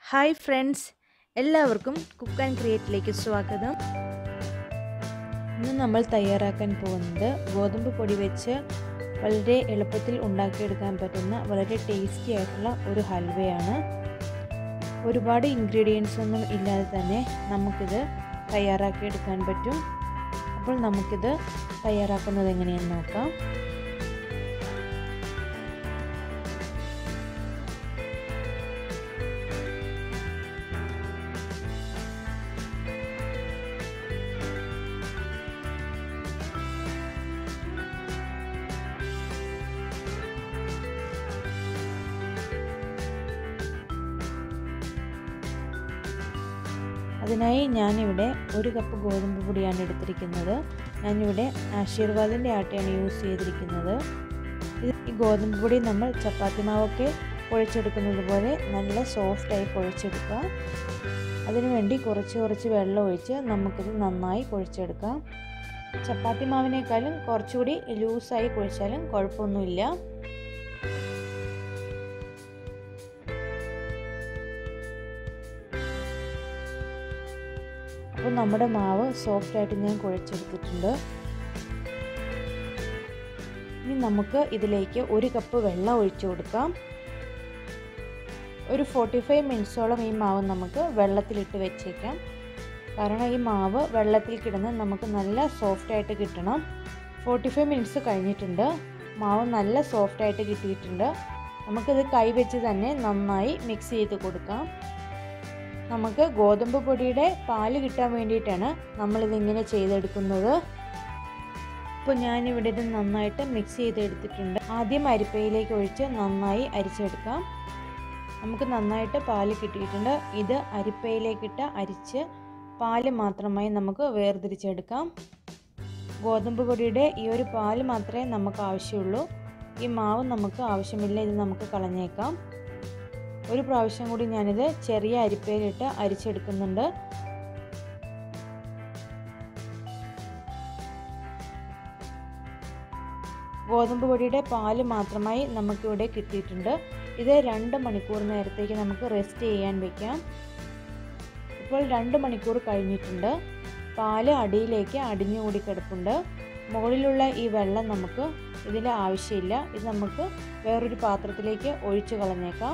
hi friends എല്ലാവർക്കും cook and ക്രിയേറ്റിലേക്ക് സ്വാഗതം ഇന്ന് നമ്മൾ തയ്യാറാക്കാൻ പോകുന്നത് ഗോതമ്പ് പൊടി വെച്ച് വളരെ എളുപ്പത്തിൽ ഉണ്ടാക്കിയെടുക്കാൻ പറ്റുന്ന വളരെ ടേസ്റ്റി ആയിട്ടുള്ള ഒരു ഹൽവയാണ് ഒരുപാട് ഇൻഗ്രീഡിയൻസ് ഒന്നും ഇല്ലാതെ തന്നെ നമുക്കിത് തയ്യാറാക്കിയെടുക്കാൻ പറ്റും അപ്പോൾ നമുക്കിത് തയ്യാറാക്കുന്നത് എങ്ങനെയെന്ന് നോക്കാം അതിനായി ഞാനിവിടെ ഒരു കപ്പ് ഗോതമ്പ് പൊടിയാണ് എടുത്തിരിക്കുന്നത് ഞാനിവിടെ ആശീർവാദിൻ്റെ ആട്ടയാണ് യൂസ് ചെയ്തിരിക്കുന്നത് ഇത് ഈ ഗോതമ്പ് പൊടി നമ്മൾ ചപ്പാത്തി മാവൊക്കെ കുഴച്ചെടുക്കുന്നത് പോലെ നല്ല സോഫ്റ്റായി കുഴച്ചെടുക്കുക അതിനുവേണ്ടി കുറച്ച് കുറച്ച് വെള്ളം ഒഴിച്ച് നമുക്കിത് നന്നായി കുഴച്ചെടുക്കാം ചപ്പാത്തി മാവിനേക്കാളും കുറച്ചുകൂടി ലൂസായി കുഴച്ചാലും കുഴപ്പമൊന്നുമില്ല അപ്പോൾ നമ്മുടെ മാവ് സോഫ്റ്റായിട്ട് ഞാൻ കുഴച്ചെടുത്തിട്ടുണ്ട് ഇനി നമുക്ക് ഇതിലേക്ക് ഒരു കപ്പ് വെള്ളം ഒഴിച്ചു കൊടുക്കാം ഒരു ഫോർട്ടി ഫൈവ് മിനിറ്റ്സോളം ഈ മാവ് നമുക്ക് വെള്ളത്തിലിട്ട് വെച്ചേക്കാം കാരണം ഈ മാവ് വെള്ളത്തിൽ കിടന്ന് നമുക്ക് നല്ല സോഫ്റ്റായിട്ട് കിട്ടണം ഫോർട്ടി ഫൈവ് മിനിറ്റ്സ് കഴിഞ്ഞിട്ടുണ്ട് മാവ് നല്ല സോഫ്റ്റായിട്ട് കിട്ടിയിട്ടുണ്ട് നമുക്കിത് കൈ വെച്ച് തന്നെ നന്നായി മിക്സ് ചെയ്ത് കൊടുക്കാം നമുക്ക് ഗോതമ്പ് പൊടിയുടെ പാല് കിട്ടാൻ വേണ്ടിയിട്ടാണ് നമ്മളിതിങ്ങനെ ചെയ്തെടുക്കുന്നത് ഇപ്പോൾ ഞാനിവിടെ ഇത് നന്നായിട്ട് മിക്സ് ചെയ്തെടുത്തിട്ടുണ്ട് ആദ്യം അരിപ്പയിലേക്ക് ഒഴിച്ച് നന്നായി അരിച്ചെടുക്കാം നമുക്ക് നന്നായിട്ട് പാല് കിട്ടിയിട്ടുണ്ട് ഇത് അരിപ്പയിലേക്കിട്ട് അരിച്ച് പാല് മാത്രമായി നമുക്ക് വേർതിരിച്ചെടുക്കാം ഗോതമ്പ് പൊടിയുടെ ഈ ഒരു പാല് മാത്രമേ നമുക്ക് ആവശ്യമുള്ളൂ ഈ മാവ് നമുക്ക് ആവശ്യമില്ല ഇത് നമുക്ക് കളഞ്ഞേക്കാം ഒരു പ്രാവശ്യം കൂടി ഞാനിത് ചെറിയ അരിപ്പയിലിട്ട് അരിച്ചെടുക്കുന്നുണ്ട് ഗോതമ്പ് പൊടിയുടെ പാല് മാത്രമായി നമുക്കിവിടെ കിട്ടിയിട്ടുണ്ട് ഇത് രണ്ട് മണിക്കൂർ നേരത്തേക്ക് നമുക്ക് റെസ്റ്റ് ചെയ്യാൻ വെക്കാം ഇപ്പോൾ രണ്ട് മണിക്കൂർ കഴിഞ്ഞിട്ടുണ്ട് പാല് അടിയിലേക്ക് അടിഞ്ഞുകൂടി കിടപ്പുണ്ട് മുകളിലുള്ള ഈ വെള്ളം നമുക്ക് ഇതിൽ ആവശ്യമില്ല ഇത് നമുക്ക് വേറൊരു പാത്രത്തിലേക്ക് ഒഴിച്ചു കളഞ്ഞേക്കാം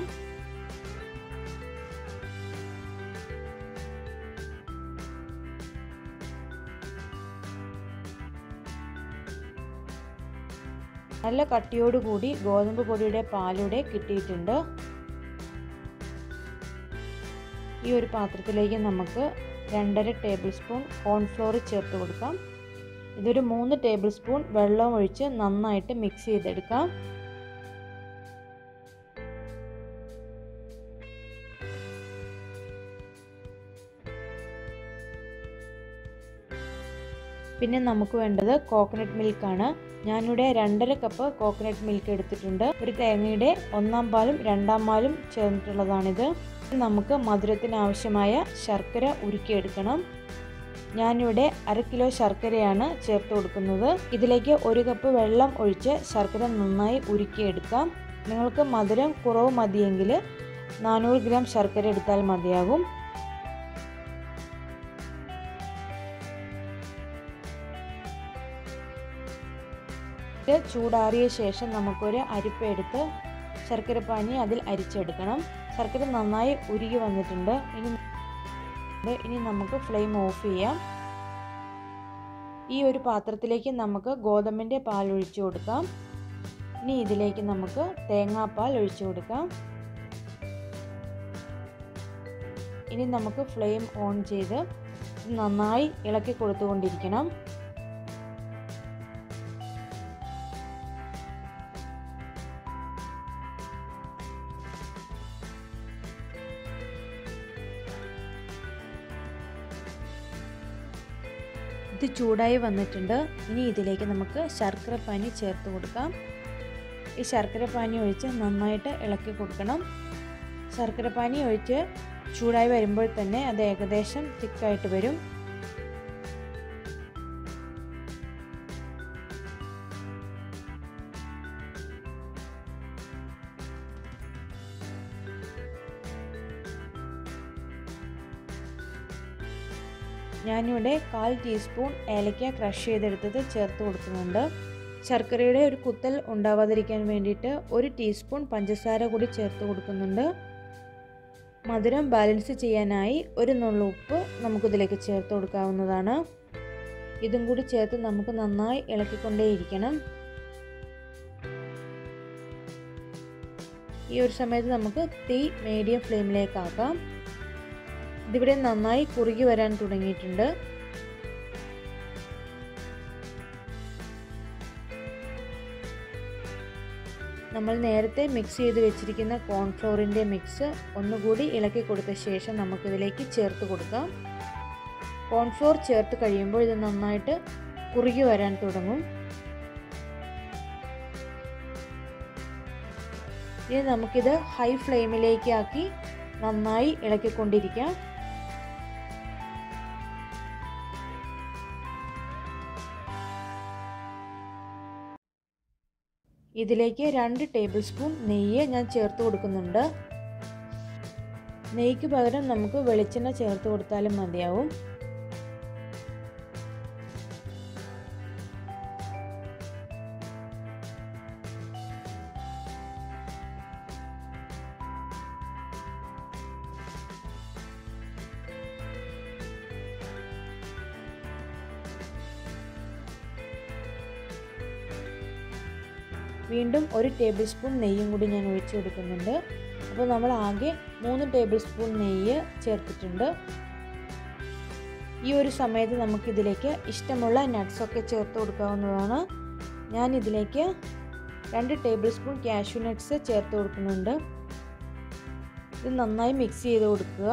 നല്ല കട്ടിയോടുകൂടി ഗോതമ്പ് പൊടിയുടെ പാലൂടെ കിട്ടിയിട്ടുണ്ട് ഈ ഒരു പാത്രത്തിലേക്ക് നമുക്ക് രണ്ടര ടേബിൾ സ്പൂൺ കോൺഫ്ലോർ ചേർത്ത് കൊടുക്കാം ഇതൊരു മൂന്ന് ടേബിൾ സ്പൂൺ വെള്ളം ഒഴിച്ച് നന്നായിട്ട് മിക്സ് ചെയ്തെടുക്കാം പിന്നെ നമുക്ക് വേണ്ടത് കോക്കനട്ട് മിൽക്കാണ് ഞാനിവിടെ രണ്ടര കപ്പ് കോക്കനട്ട് മിൽക്ക് എടുത്തിട്ടുണ്ട് ഒരു തേങ്ങയുടെ ഒന്നാം പാലും രണ്ടാം പാലും ചേർന്നിട്ടുള്ളതാണിത് നമുക്ക് മധുരത്തിന് ആവശ്യമായ ശർക്കര ഉരുക്കിയെടുക്കണം ഞാനിവിടെ അര കിലോ ശർക്കരയാണ് ചേർത്ത് കൊടുക്കുന്നത് ഇതിലേക്ക് ഒരു കപ്പ് വെള്ളം ഒഴിച്ച് ശർക്കര നന്നായി ഉരുക്കിയെടുക്കാം നിങ്ങൾക്ക് മധുരം കുറവ് മതിയെങ്കിൽ നാനൂറ് ഗ്രാം ശർക്കര എടുത്താൽ മതിയാകും ഇത് ചൂടാറിയ ശേഷം നമുക്കൊരു അരിപ്പ എടുത്ത് ശർക്കര പാനി അതിൽ അരിച്ചെടുക്കണം ശർക്കര നന്നായി ഉരുകി വന്നിട്ടുണ്ട് ഇനി ഇനി നമുക്ക് ഫ്ലെയിം ഓഫ് ചെയ്യാം ഈ ഒരു പാത്രത്തിലേക്ക് നമുക്ക് ഗോതമ്പിൻ്റെ പാൽ ഒഴിച്ചു കൊടുക്കാം ഇനി ഇതിലേക്ക് നമുക്ക് തേങ്ങാപ്പാൽ ഒഴിച്ചു കൊടുക്കാം ഇനി നമുക്ക് ഫ്ലെയിം ഓൺ ചെയ്ത് നന്നായി ഇളക്കി കൊടുത്തുകൊണ്ടിരിക്കണം ഇത് ചൂടായി വന്നിട്ടുണ്ട് ഇനി ഇതിലേക്ക് നമുക്ക് ശർക്കര പാനി ചേർത്ത് കൊടുക്കാം ഈ ശർക്കര പാനി ഒഴിച്ച് നന്നായിട്ട് ഇളക്കി കൊടുക്കണം ശർക്കര പാനി ഒഴിച്ച് ചൂടായി വരുമ്പോൾ തന്നെ അത് ഏകദേശം തിക്കായിട്ട് വരും ഞാനിവിടെ കാൽ ടീസ്പൂൺ ഏലക്ക ക്രഷ് ചെയ്തെടുത്തത് ചേർത്ത് കൊടുക്കുന്നുണ്ട് ശർക്കരയുടെ ഒരു കുത്തൽ ഉണ്ടാവാതിരിക്കാൻ വേണ്ടിയിട്ട് ഒരു ടീസ്പൂൺ പഞ്ചസാര കൂടി ചേർത്ത് കൊടുക്കുന്നുണ്ട് മധുരം ബാലൻസ് ചെയ്യാനായി ഒരു നുള്ളു ഉപ്പ് നമുക്കിതിലേക്ക് ചേർത്ത് കൊടുക്കാവുന്നതാണ് ഇതും കൂടി ചേർത്ത് നമുക്ക് നന്നായി ഇളക്കിക്കൊണ്ടേയിരിക്കണം ഈ ഒരു സമയത്ത് നമുക്ക് തീ മീഡിയം ഫ്ലെയിമിലേക്ക് ആക്കാം ഇതിവിടെ നന്നായി കുറുകി വരാൻ തുടങ്ങിയിട്ടുണ്ട് നമ്മൾ നേരത്തെ മിക്സ് ചെയ്ത് വെച്ചിരിക്കുന്ന കോൺഫ്ലോറിൻ്റെ മിക്സ് ഒന്നുകൂടി ഇളക്കി കൊടുത്ത ശേഷം നമുക്കിതിലേക്ക് ചേർത്ത് കൊടുക്കാം കോൺഫ്ലോർ ചേർത്ത് കഴിയുമ്പോൾ ഇത് നന്നായിട്ട് കുറുകി വരാൻ തുടങ്ങും ഇനി നമുക്കിത് ഹൈ ഫ്ലെയിമിലേക്ക് ആക്കി നന്നായി ഇളക്കിക്കൊണ്ടിരിക്കാം ഇതിലേക്ക് രണ്ട് ടേബിൾ സ്പൂൺ നെയ്യ് ഞാൻ ചേർത്ത് കൊടുക്കുന്നുണ്ട് നെയ്ക്ക് പകരം നമുക്ക് വെളിച്ചെണ്ണ ചേർത്ത് കൊടുത്താലും മതിയാവും വീണ്ടും ഒരു ടേബിൾ സ്പൂൺ നെയ്യും കൂടി ഞാൻ ഒഴിച്ചു കൊടുക്കുന്നുണ്ട് അപ്പോൾ നമ്മൾ ആകെ മൂന്ന് ടേബിൾ സ്പൂൺ നെയ്യ് ചേർത്തിട്ടുണ്ട് ഈ ഒരു സമയത്ത് നമുക്കിതിലേക്ക് ഇഷ്ടമുള്ള നട്ട്സൊക്കെ ചേർത്ത് കൊടുക്കാവുന്നതാണ് ഞാൻ ഇതിലേക്ക് രണ്ട് ടേബിൾ സ്പൂൺ കാഷ്യൂ നട്ട്സ് ചേർത്ത് കൊടുക്കുന്നുണ്ട് ഇത് നന്നായി മിക്സ് ചെയ്ത് കൊടുക്കുക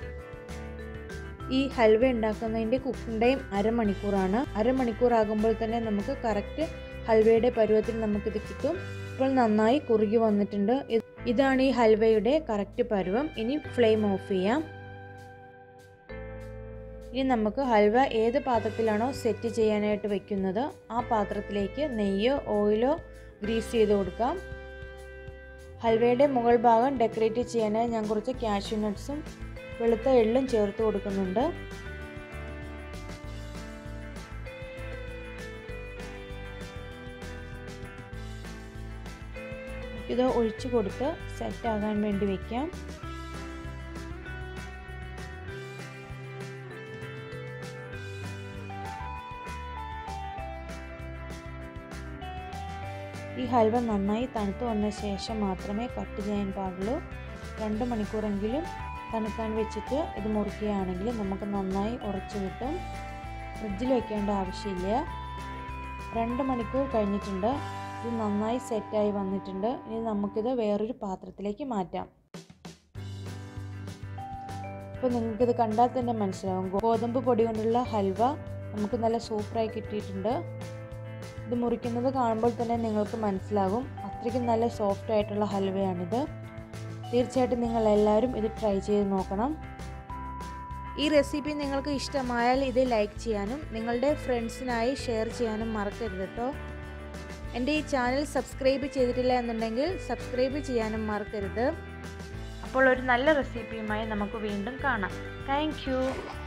ഈ ഹൽവ ഉണ്ടാക്കുന്നതിൻ്റെ കുക്കിംഗ് ടൈം അരമണിക്കൂറാണ് അരമണിക്കൂർ ആകുമ്പോൾ തന്നെ നമുക്ക് കറക്റ്റ് ഹൽവയുടെ പരുവത്തിൽ നമുക്കിത് കിട്ടും ഇപ്പോൾ നന്നായി കുറുകി വന്നിട്ടുണ്ട് ഇതാണ് ഈ ഹൽവയുടെ കറക്റ്റ് പരുവം ഇനി ഫ്ലെയിം ഓഫ് ചെയ്യാം ഇനി നമുക്ക് ഹൽവ ഏത് പാത്രത്തിലാണോ സെറ്റ് ചെയ്യാനായിട്ട് വെക്കുന്നത് ആ പാത്രത്തിലേക്ക് നെയ്യോ ഓയിലോ ഗ്രീസ് ചെയ്ത് കൊടുക്കാം ഹൽവയുടെ മുകൾ ഭാഗം ഡെക്കറേറ്റ് ചെയ്യാനായി ഞാൻ കുറച്ച് കാഷ്യൂ നട്ട്സും വെളുത്ത എള്ളും ചേർത്ത് കൊടുക്കുന്നുണ്ട് ഇത് ഒഴിച്ചു കൊടുത്ത് സെറ്റ് ആകാൻ വേണ്ടി വെക്കാം ഈ ഹൽവ നന്നായി തണുത്ത് വന്ന ശേഷം മാത്രമേ കട്ട് ചെയ്യാൻ പാടുള്ളൂ രണ്ട് മണിക്കൂറെങ്കിലും തണുക്കാൻ വെച്ചിട്ട് ഇത് മുറിക്കുകയാണെങ്കിൽ നമുക്ക് നന്നായി ഉറച്ചു കിട്ടും ഫ്രിഡ്ജിൽ വെക്കേണ്ട ആവശ്യമില്ല രണ്ട് മണിക്കൂർ കഴിഞ്ഞിട്ടുണ്ട് ഇത് നന്നായി സെറ്റായി വന്നിട്ടുണ്ട് ഇനി നമുക്കിത് വേറൊരു പാത്രത്തിലേക്ക് മാറ്റാം ഇപ്പോൾ നിങ്ങൾക്കിത് കണ്ടാൽ തന്നെ മനസ്സിലാവും ഗോതമ്പ് പൊടി കൊണ്ടുള്ള ഹൽവ നമുക്ക് നല്ല സൂപ്പറായി കിട്ടിയിട്ടുണ്ട് ഇത് മുറിക്കുന്നത് കാണുമ്പോൾ തന്നെ നിങ്ങൾക്ക് മനസ്സിലാകും അത്രയ്ക്കും നല്ല സോഫ്റ്റ് ആയിട്ടുള്ള ഹൽവയാണിത് തീർച്ചയായിട്ടും നിങ്ങൾ എല്ലാവരും ഇത് ട്രൈ ചെയ്ത് നോക്കണം ഈ റെസിപ്പി നിങ്ങൾക്ക് ഇഷ്ടമായാൽ ഇത് ലൈക്ക് ചെയ്യാനും നിങ്ങളുടെ ഫ്രണ്ട്സിനായി ഷെയർ ചെയ്യാനും മറക്കരുത് കേട്ടോ എൻ്റെ ഈ ചാനൽ സബ്സ്ക്രൈബ് ചെയ്തിട്ടില്ല എന്നുണ്ടെങ്കിൽ സബ്സ്ക്രൈബ് ചെയ്യാനും മറക്കരുത് അപ്പോൾ ഒരു നല്ല റെസിപ്പിയുമായി നമുക്ക് വീണ്ടും കാണാം താങ്ക്